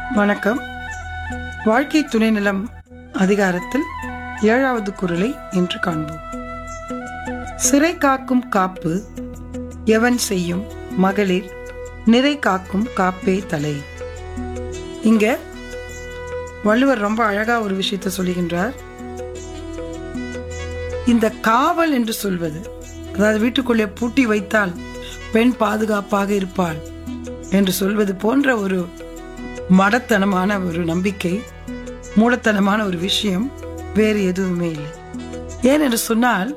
வணக்கம் வாழ்க்கை துணை நிலம் அதிகாரத்தில் ஏழாவது குரலை இன்று காண்போம் சிறை காக்கும் காப்பு எவன் செய்யும் மகளிர் நிறை காக்கும் காப்பே தலை இங்க வள்ளுவர் ரொம்ப அழகா ஒரு விஷயத்தை சொல்லுகின்றார் இந்த காவல் என்று சொல்வது அதாவது வீட்டுக்குள்ளே பூட்டி வைத்தால் பெண் பாதுகாப்பாக இருப்பாள் என்று சொல்வது போன்ற ஒரு மடத்தனமான ஒரு நம்பிக்கை மூடத்தனமான ஒரு விஷயம் வேறு எதுவுமே இல்லை ஏன் என்று சொன்னால்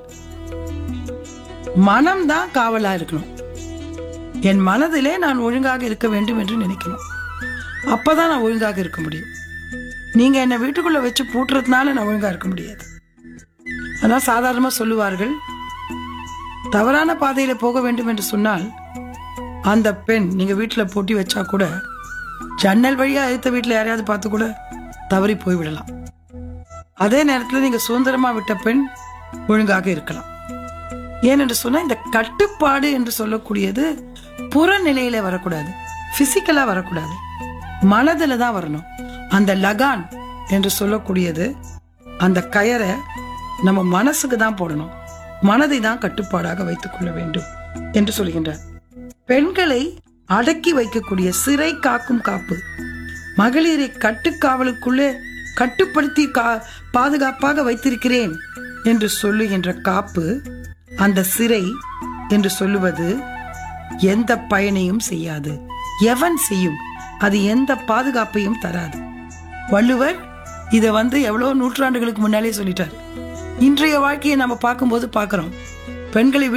மனம்தான் காவலா இருக்கணும் என் மனதிலே நான் ஒழுங்காக இருக்க வேண்டும் என்று நினைக்கணும் அப்பதான் நான் ஒழுங்காக இருக்க முடியும் நீங்க என்னை வீட்டுக்குள்ள வச்சு பூட்டுறதுனால நான் ஒழுங்கா இருக்க முடியாது அதான் சாதாரணமா சொல்லுவார்கள் தவறான பாதையில போக வேண்டும் என்று சொன்னால் அந்த பெண் நீங்க வீட்டுல பூட்டி வச்சா கூட ஜன்னல் வழியா அடுத்த வீட்டுல யாரையாவது பார்த்து கூட தவறி போய் விடலாம் அதே நேரத்தில் நீங்க சுதந்திரமா விட்ட பெண் ஒழுங்காக இருக்கலாம் ஏனென்று சொன்னா இந்த கட்டுப்பாடு என்று சொல்லக்கூடியது புறநிலையில வரக்கூடாது பிசிக்கலா வரக்கூடாது மனதில் தான் வரணும் அந்த லகான் என்று சொல்லக்கூடியது அந்த கயரை நம்ம மனசுக்கு தான் போடணும் மனதை தான் கட்டுப்பாடாக வைத்துக் கொள்ள வேண்டும் என்று சொல்கின்றார் பெண்களை அடக்கி வைக்கக்கூடிய சிறை காக்கும் காப்பு மகளிரை கட்டுக்காவலுக்குள்ளே கட்டுப்படுத்தி கா- பாதுகாப்பாக வைத்திருக்கிறேன் என்று சொல்லுகின்ற காப்பு அந்த சிறை என்று சொல்லுவது எந்த பயனையும் செய்யாது எவன் செய்யும் அது எந்த பாதுகாப்பையும் தராது வள்ளுவர் இதை வந்து எவ்வளவு நூற்றாண்டுகளுக்கு முன்னாலே சொல்லிட்டார் இன்றைய வாழ்க்கையை நம்ம பார்க்கும்போது பார்க்கிறோம் பெண்களை